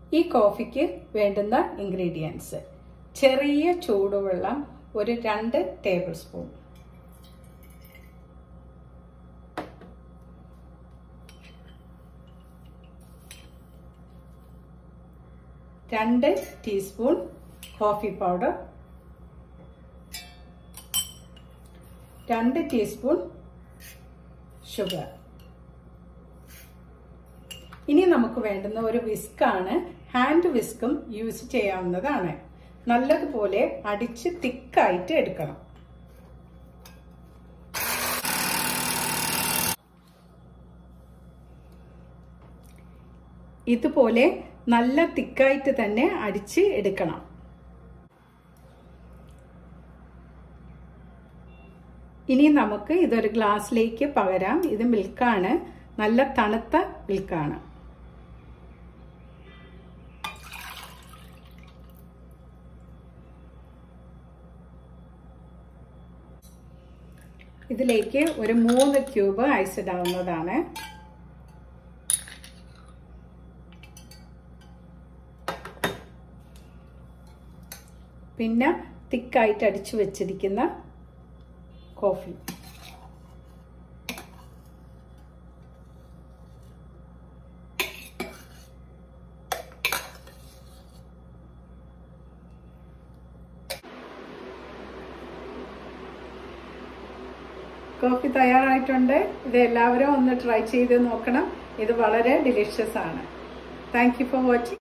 ഈ കോഫിക്ക് വേണ്ടുന്ന ഇൻഗ്രീഡിയൻസ് ചെറിയ ചൂടുവെള്ളം ഒരു രണ്ട് ടേബിൾ സ്പൂൺ രണ്ട് ടീസ്പൂൺ കോഫി പൗഡർ രണ്ട് ടീസ്പൂൺ ഷുഗർ ഇനി നമുക്ക് വേണ്ടുന്ന ഒരു വിസ്കാണ് ഹാൻഡ് വിസ്കും യൂസ് ചെയ്യാവുന്നതാണ് നല്ലതുപോലെ അടിച്ച് തിക്കായിട്ട് എടുക്കണം ഇതുപോലെ നല്ല തിക്കായിട്ട് തന്നെ അടിച്ച് എടുക്കണം ഇനി നമുക്ക് ഇതൊരു ഗ്ലാസ്സിലേക്ക് പകരാം ഇത് മിൽക്കാണ് നല്ല തണുത്ത മിൽക്കാണ് ഇതിലേക്ക് ഒരു മൂന്ന് ക്യൂബ് ഐസ് ഇടാവുന്നതാണ് പിന്നെ തിക്കായിട്ട് അടിച്ചു വെച്ചിരിക്കുന്ന കോഫി കോഫി തയ്യാറായിട്ടുണ്ട് ഇത് എല്ലാവരും ഒന്ന് ട്രൈ ചെയ്ത് നോക്കണം ഇത് വളരെ ഡിലിഷ്യസ് ആണ് താങ്ക് യു ഫോർ വാച്ചിങ്